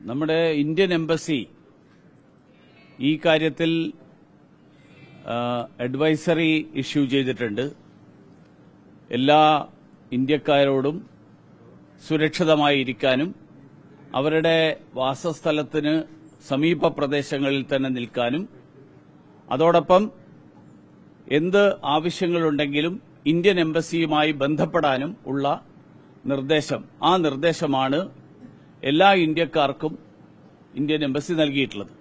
നമ്മുടെ Indian embassy ഈ കാര്യത്തിൽ ആ, അഡ്വൈസറി ഇഷ്യൂ ചെയ്തിട്ടുണ്ട് എല്ലാ ഇന്ത്യക്കാരോടും സുരക്ഷിതമായി ഇരിക്കാനും അവരുടെ വാസസ്ഥലത്തിന് സമീപ പ്രദേശങ്ങളിൽ തന്നെ നിൽക്കാനും അതോടൊപ്പം എന്ത് ആവശ്യങ്ങളുണ്ടെങ്കിലും ഇന്ത്യൻ എംബസിയുമായി ബന്ധപ്പെടാനും ഉള്ള നിർദ്ദേശം ആ നിർദ്ദേശമാണ് എല്ലാ ഇന്ത്യക്കാർക്കും ഇന്ത്യൻ എംബസി നൽകിയിട്ടുള്ളത്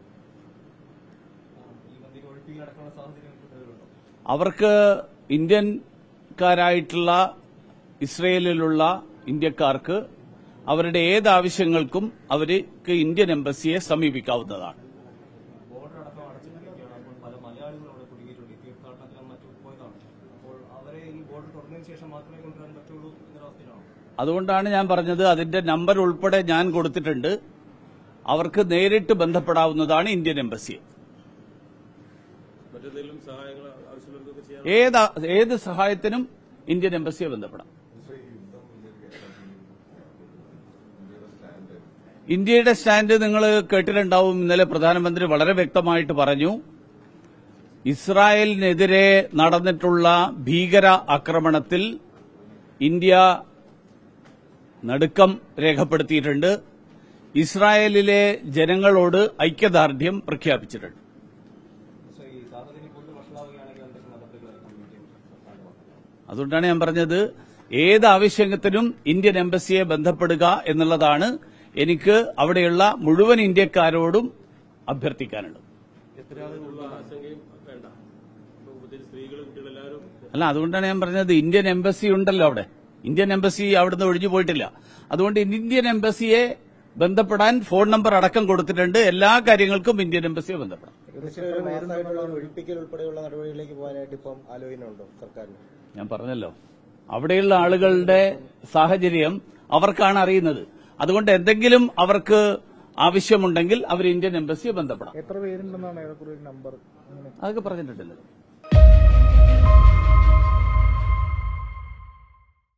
അവർക്ക് ഇന്ത്യൻകാരായിട്ടുള്ള ഇസ്രയേലിലുള്ള ഇന്ത്യക്കാർക്ക് അവരുടെ ഏത് ആവശ്യങ്ങൾക്കും അവർക്ക് ഇന്ത്യൻ എംബസിയെ സമീപിക്കാവുന്നതാണ് ബോർഡർ അടക്കം അടച്ചിട്ടിരിക്കുകയാണ് അപ്പോൾ പല മലയാളികളും അവിടെ കുടുങ്ങിയിട്ടുണ്ട് ഈ തീർത്ഥാടനത്തിലും മറ്റും പോയതാണ് അപ്പോൾ അവരെ ഈ ബോർഡർ തുറന്നതിന് ശേഷം മാത്രമേ കൊണ്ടുവരാൻ പറ്റുള്ളൂ എന്നൊരവസ്ഥയിലാണോ അതുകൊണ്ടാണ് ഞാൻ പറഞ്ഞത് അതിന്റെ നമ്പർ ഉൾപ്പെടെ ഞാൻ കൊടുത്തിട്ടുണ്ട് അവർക്ക് നേരിട്ട് ബന്ധപ്പെടാവുന്നതാണ് ഇന്ത്യൻ എംബസിയെ മറ്റെന്തെങ്കിലും സഹായങ്ങൾ ആവശ്യമുള്ളവർക്കൊക്കെ ചെയ്യാൻ ഏത് ഏത് സഹായത്തിനും ഇന്ത്യൻ എംബസിയെ ബന്ധപ്പെടാം ഇന്ത്യയുടെ സ്റ്റാൻഡ് നിങ്ങൾ കേട്ടിട്ടുണ്ടാവും ഇന്നലെ പ്രധാനമന്ത്രി വളരെ വ്യക്തമായിട്ട് പറഞ്ഞു ഇസ്രായേലിനെതിരെ നടന്നിട്ടുള്ള ഭീകര ആക്രമണത്തിൽ ഇന്ത്യ നടുക്കം രേഖപ്പെടുത്തിയിട്ടുണ്ട് ഇസ്രായേലിലെ ജനങ്ങളോട് ഐക്യദാർഢ്യം പ്രഖ്യാപിച്ചിട്ടുണ്ട് പക്ഷേ ഈ സാഹചര്യം കൂടുതൽ വഷളാവുകയാണെങ്കിൽ എന്തൊക്കെ നടപടികളായിരിക്കും ഇന്ത്യയും സർക്കാരും അതുകൊണ്ടാണ് ഞാൻ പറഞ്ഞത് ഏത് ആവശ്യത്തിനും ഇന്ത്യൻ എംബസിയെ ബന്ധപ്പെടുക എന്നുള്ളതാണ് എനിക്ക് അവിടെയുള്ള മുഴുവൻ ഇന്ത്യക്കാരോടും അഭ്യർത്ഥിക്കാനുള്ളത് ഉള്ള ആശങ്കയും വേണ്ട ഇപ്പൊ പ്രത്യേകിച്ച് സ്ത്രീകൾ കുട്ടികളെല്ലാവരും അല്ല അതുകൊണ്ടാണ് ഞാൻ പറഞ്ഞത് ഇന്ത്യൻ എംബസി ഉണ്ടല്ലോ അവിടെ ഇന്ത്യൻ എംബസി അവിടുന്ന് ഒഴിഞ്ഞു പോയിട്ടില്ല അതുകൊണ്ട് ഇന്ത്യൻ എംബസിയെ ബന്ധപ്പെടാൻ ഫോൺ നമ്പർ അടക്കം കൊടുത്തിട്ടുണ്ട് എല്ലാ കാര്യങ്ങൾക്കും ഇന്ത്യൻ എംബസിയെ ബന്ധപ്പെടാം ഏകദേശം ഒരു മാസമായിട്ടുള്ള ഒരു ഒഴിപ്പിക്കൽ ഉൾപ്പെടെയുള്ള നടപടികളിലേക്ക് പോകാനായിട്ട് ഇപ്പം ആലോചനയുണ്ടോ സർക്കാരിന് ഞാൻ പറഞ്ഞല്ലോ അവിടെയുള്ള ആളുകളുടെ സാഹചര്യം അവർക്കാണ് അറിയുന്നത് അതുകൊണ്ട് എന്തെങ്കിലും അവർക്ക് ആവശ്യമുണ്ടെങ്കിൽ അവർ ഇന്ത്യൻ എംബസിയെ ബന്ധപ്പെടാം എത്ര പേരുണ്ടെന്നാണ് ഏറെക്കുറെ ഒരു നമ്പർ അങ്ങനെ അതൊക്കെ പറഞ്ഞിട്ടുണ്ടല്ലോ